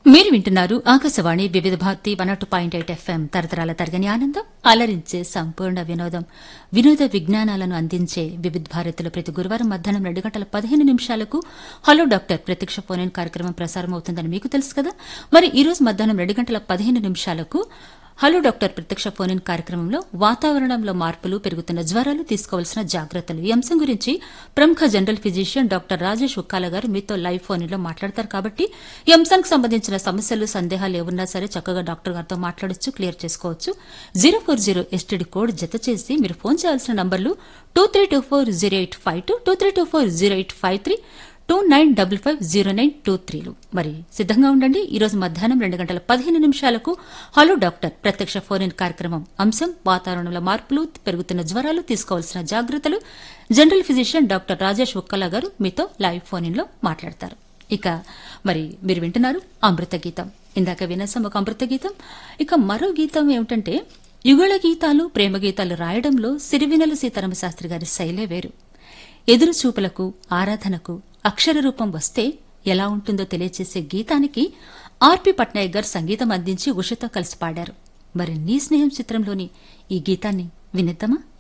మీరు వింటున్నారు Akashvani Vividh Bharati one two point eight FM తరతరాల తరగని ఆనందం అలరించే సంపూర్ణ వినోదం వినోద విజ్ఞానాలను అందించే వివిధ భారతిలో ప్రతి గురువారం మధ్యాహ్నం రెండు గంటల పదిహేను నిమిషాలకు హలో డాక్టర్ ప్రత్యక్ష ఫోన్ కార్యక్రమం ప్రసారం అవుతుందని మీకు తెలుసు కదా మరి ఈ రోజు మధ్యాహ్నం రెండు గంటల పదిహేను నిమిషాలకు హలో డాక్టర్ ప్రత్యక్ష ఫోన్ ఇన్ కార్యక్రమంలో వాతావరణంలో మార్పులు పెరుగుతున్న జ్వరాలు తీసుకోవాల్సిన జాగ్రత్తలు ఈ అంశం గురించి ప్రముఖ general physician doctor Rajesh Ukkala గారు మీతో లైవ్ ఫోన్ లో మాట్లాడతారు కాబట్టి ఈ అంశానికి సంబంధించిన సమస్యలు సందేహాలు ఏమున్నా సరే చక్కగా డాక్టర్ గారితో మాట్లాడొచ్చు క్లియర్ చేసుకోవచ్చు zero four zero STD code జత చేసి మీరు ఫోన్ చేయాల్సిన నంబర్లు two three two four zero eight five two two three two four zero eight five three two nine double five zero nine two త్రీలు మరి సిద్ధంగా ఉండండి ఈ రోజు మధ్యాహ్నం రెండు గంటల పదిహేను నిమిషాలకు హలో డాక్టర్ ప్రత్యక్ష ఫోన్ ఇన్ కార్యక్రమం అంశం వాతావరణంలో మార్పులు పెరుగుతున్న జ్వరాలు తీసుకోవాల్సిన జాగ్రత్తలు general physician doctor Rajesh Ukkala గారు మీతో లైవ్ ఫోన్ ఇన్ లో మాట్లాడతారు ఇక మరి మీరు వింటున్నారు అమృత గీతం ఇందాక వినసం ఒక అమృత గీతం ఇక మరో గీతం ఏమిటంటే యుగళ గీతాలు ప్రేమ గీతాలు రాయడంలో సిరివినల సీతారామ శాస్త్రి గారి శైలే వేరు ఎదురు చూపులకు ఆరాధనకు అక్షర రూపం వస్తే ఎలా ఉంటుందో తెలియచేసే గీతానికి ఆర్పి పట్నాయక్ గారు సంగీతం అందించి ఉషతో కలిసి పాడారు మరి నీ స్నేహం చిత్రంలోని ఈ గీతాన్ని వినిద్దామా